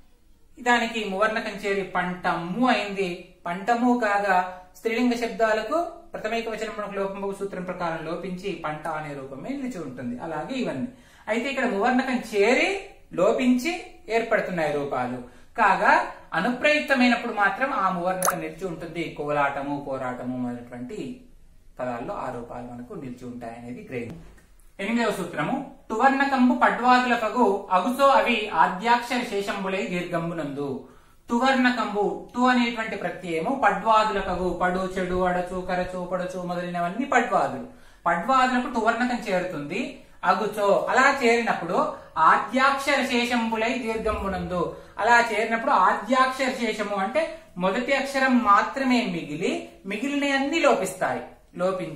దానికి మువర్ణకం చేరి పంటము అయింది పంటము కాగా స్త్రీలింగ శబ్దాలకు ప్రథమైక వచనమునకు లోపంబు సూత్రం ప్రకారం లోపించి పంట అనే రూపమే నిలిచి ఉంటుంది అలాగే ఇవన్నీ అయితే ఇక్కడ మువర్ణకం చేరి లోపించి ఏర్పడుతున్నాయి రూపాలు కాగా అనుప్రయుక్తమైనప్పుడు మాత్రం ఆ మువర్ణకం నిలిచి ఉంటుంది కోలాటము పోరాటము అనేటువంటి పదాల్లో ఆ రూపాలు మనకు నిలిచి ఉంటాయనేది గ్రహం ఎనిమిదవ సూత్రము టువర్ణకంబు పడ్వాదులకగు అగుసో అవి ఆద్యాక్షర శేషంబులై దీర్ఘంబునందు టువర్ణకంబు టు అనేటువంటి ప్రత్యయము పడ్వాదులకగు పడు చెడు అడచు కరచు పడచు మొదలైనవన్నీ పడ్వాదులు పడ్వాదులకు టువర్ణకం చేరుతుంది అగుచో అలా చేరినప్పుడు ఆద్యాక్షర శేషంబులై దీర్ఘంబునందు అలా చేరినప్పుడు ఆద్యాక్షర శేషము అంటే మొదటి అక్షరం మాత్రమే మిగిలి మిగిలిన అన్ని లోపిస్తాయి లోపించి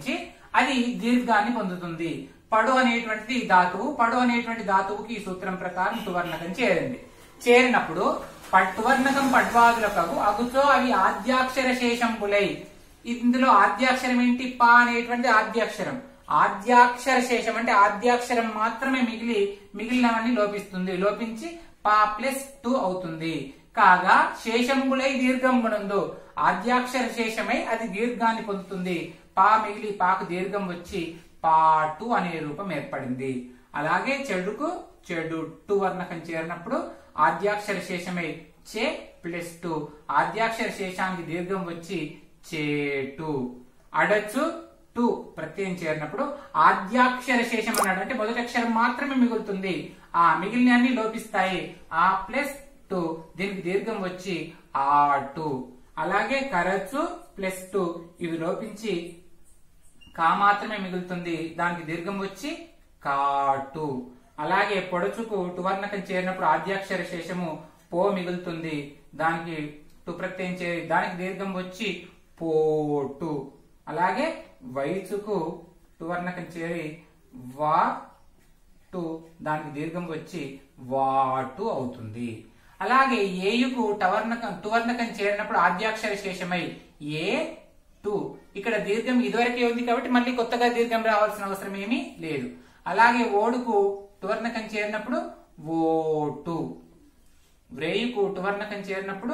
అది దీర్ఘాన్ని పొందుతుంది పడు అనేటువంటిది ధాతువు పడు అనేటువంటి ధాతువుకి ఈ సూత్రం ప్రకారం టువర్ణకం చేరింది చేరినప్పుడు పట్టువర్ణకం పడ్వాదులకు అగుతో అవి ఆద్యాక్షర శేషంబులై ఇందులో ఆద్యాక్షరం ఏంటి పా అనేటువంటి ఆద్యాక్షరం ఆద్యాక్షర శేషం అంటే ఆద్యాక్షరం మాత్రమే మిగిలి మిగిలినవన్నీ లోపిస్తుంది లోపించి పా ప్లస్ టూ అవుతుంది కాగా శేషంబులై దీర్ఘంబునందు ఆద్యాక్షర శేషమై అది దీర్ఘాన్ని పొందుతుంది పా మిగిలి పాకు దీర్ఘం వచ్చి పాటు అనే రూపం ఏర్పడింది అలాగే చెడుకు చెడు టు వర్ణకం చేరినప్పుడు ఆద్యాక్షర శేషమై చే ప్లస్ టూ ఆద్యాక్షర శేషానికి దీర్ఘం వచ్చి చేటు అడచు టు ప్రత్యయం చేరినప్పుడు ఆద్యాక్షర శేషం అన్నాడు అంటే మొదటి అక్షరం మాత్రమే మిగులుతుంది ఆ మిగిలిన అన్ని లోపిస్తాయి ఆ ప్లస్ టూ దీనికి దీర్ఘం వచ్చి ఆ టూ అలాగే కరచు ప్లస్ టూ ఇవి లోపించి కా మాత్రమే మిగులుతుంది దానికి దీర్ఘం వచ్చి కాటు అలాగే పొడచుకు టువర్ణకం చేరినప్పుడు ఆద్యాక్షర శేషము పో మిగులుతుంది దానికి టు ప్రత్యయం చేరి దానికి దీర్ఘం వచ్చి పోటు అలాగే వైచుకు టువర్ణకం చేరి వా టు దానికి దీర్ఘం వచ్చి వాటు అవుతుంది అలాగే ఏయుకు టవర్ణకం టువర్ణకం చేరినప్పుడు ఆద్యాక్షర శేషమై ఏ టు ఇక్కడ దీర్ఘం ఇదివరకే ఉంది కాబట్టి మళ్ళీ కొత్తగా దీర్ఘం రావాల్సిన అవసరం ఏమీ లేదు అలాగే ఓడుకు టువర్ణకం చేరినప్పుడు ఓటు వ్రేయుకు టువర్ణకం చేరినప్పుడు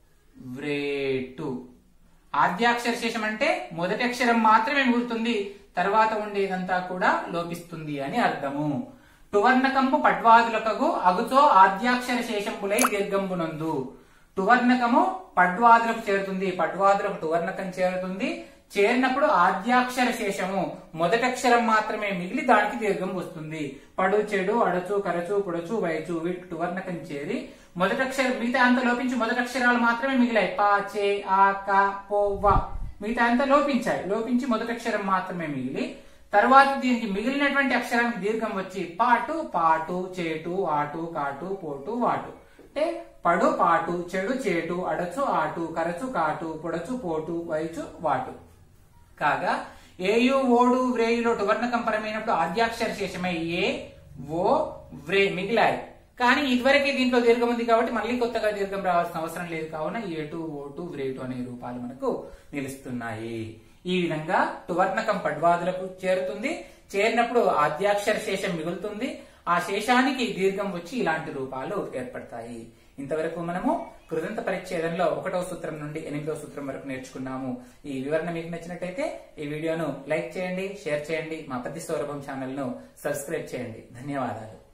వ్రేటు ఆద్యాక్షర శేషం అంటే మొదటి అక్షరం మాత్రమే మిగులుతుంది తర్వాత ఉండేదంతా కూడా లోపిస్తుంది అని అర్థము టువర్ణకంపు పడ్వాదులకగు అగుతో ఆద్యాక్షర శేషంపులై దీర్ఘంబునందు టువర్ణకము పడ్వాదులకు చేరుతుంది పడ్వాదులకు టువర్ణకం చేరుతుంది చేరినప్పుడు ఆద్యాక్షర శేషము మొదటక్షరం మాత్రమే మిగిలి దానికి దీర్ఘం వస్తుంది పడు చెడు అడచు కరచు పుడచు వైచు వీటి టువర్ణకం చేరి మొదటక్షరం మిగతా అంత లోపించి మొదటక్షరాలు మాత్రమే మిగిలాయి పా చే ఆ క పో వ మిగతా అంతా లోపించాయి లోపించి మొదటక్షరం మాత్రమే మిగిలి తర్వాత దీనికి మిగిలినటువంటి అక్షరానికి దీర్ఘం వచ్చి పాటు పాటు చేటు ఆటు కాటు పోటు వాటు అంటే పడు పాటు చెడు చేటు అడచు ఆటు కరచు కాటు పొడచు పోటు వైచు వాటు కాగా ఏయు ఓడు వ్రేయులో టువర్ణకం పరమైనప్పుడు ఆద్యాక్షర శేషమై ఏ ఓ వ్రే మిగిలాయి కానీ ఇదివరకే దీంట్లో దీర్ఘం ఉంది కాబట్టి మళ్ళీ కొత్తగా దీర్ఘం రావాల్సిన అవసరం లేదు కావున ఏటు ఓటు వ్రేటు అనే రూపాలు మనకు నిలుస్తున్నాయి ఈ విధంగా టువర్ణకం పడ్వాదులకు చేరుతుంది చేరినప్పుడు ఆద్యాక్షర శేషం మిగులుతుంది ఆ శేషానికి దీర్ఘం వచ్చి ఇలాంటి రూపాలు ఏర్పడతాయి ఇంతవరకు మనము కృదంత పరిచ్ఛేదంలో ఒకటవ సూత్రం నుండి ఎనిమిదవ సూత్రం వరకు నేర్చుకున్నాము ఈ వివరణ మీకు నచ్చినట్టయితే ఈ వీడియోను లైక్ చేయండి షేర్ చేయండి మా పద్ది సౌరభం ఛానల్ ను సబ్స్క్రైబ్ చేయండి ధన్యవాదాలు